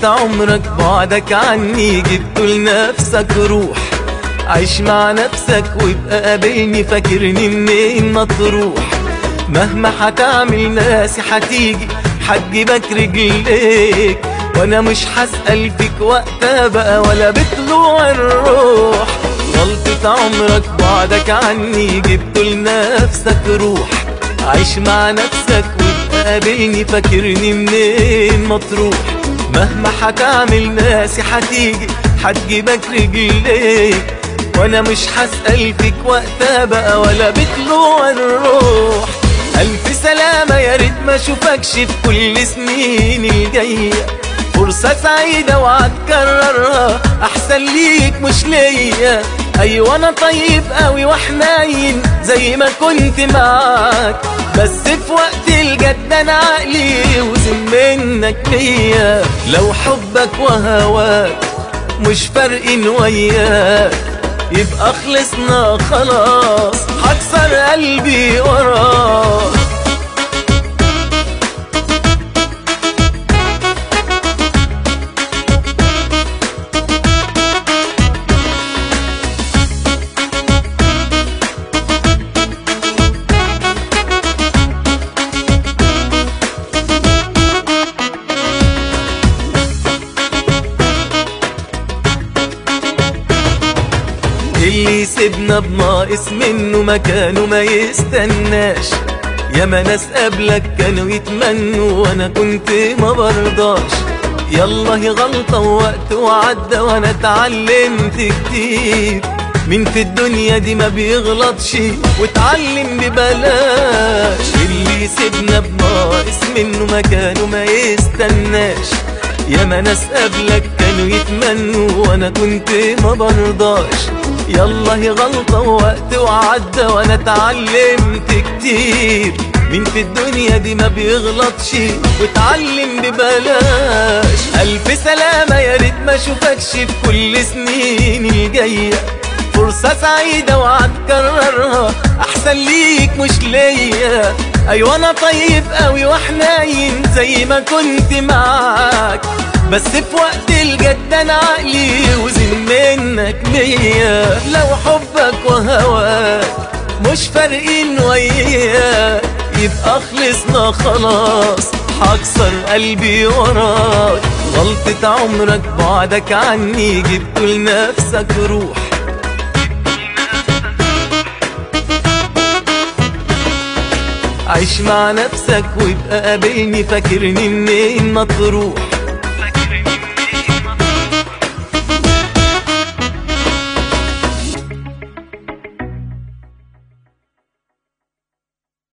غلطة عمرك بعدك عني جبت لنفسك روح عيش مع نفسك وابقى قابلني فاكرني منين ما تروح مهما هتعمل ناسي هتيجي هتجيبك رجليك وانا مش هسأل فيك وقتها بقى ولا بطلوع الروح غلطة عمرك بعدك عني جبت لنفسك روح عيش مع نفسك وابقى قابلني فاكرني منين ما تروح مهما هتعمل ناسي هتيجي هتجيبك رجليك وانا مش هسأل فيك وقتها بقى ولا بطلوع الروح ألف سلامة يا ريت ما اشوفكش في كل سنين الجاية فرصة سعيدة وهتكررها أحسن ليك مش ليا أيوة أنا طيب قوي وحنين زي ما كنت معاك بس في وقت الجد أنا عقلي وزن منك ليا لو حبك وهواك مش فارقين وياك يبقى خلصنا خلاص هكسر قلبي وراك اللي يسيبنا بناقص منه مكانه ما يستناش ياما ناس قبلك كانوا يتمنوا وانا كنت ما برضاش يلا هي غلطة ووقت وعدى وانا اتعلمت كتير مين في الدنيا دي ما بيغلطش واتعلم ببلاش اللي يسيبنا بناقص منه مكانه ما يستناش ياما ناس قبلك كانوا يتمنوا وانا كنت ما برضاش يلا هي غلطة ووقت وعدى وانا اتعلمت كتير مين في الدنيا دي ما بيغلطش واتعلم ببلاش ألف سلامة يا ريت ما اشوفكش في كل سنين الجاية فرصة سعيدة وهتكررها أحسن ليك مش ليا أيوة أنا طيب قوي وحنين زي ما كنت معاك بس في وقت الجد أنا عقلي وزن منك مية لو حبك وهواك مش فارقين وياك يبقى خلصنا خلاص هكسر قلبي وراك غلطة عمرك بعدك عني جبت لنفسك روح عيش مع نفسك وابقى قابلني فاكرني منين ما تروح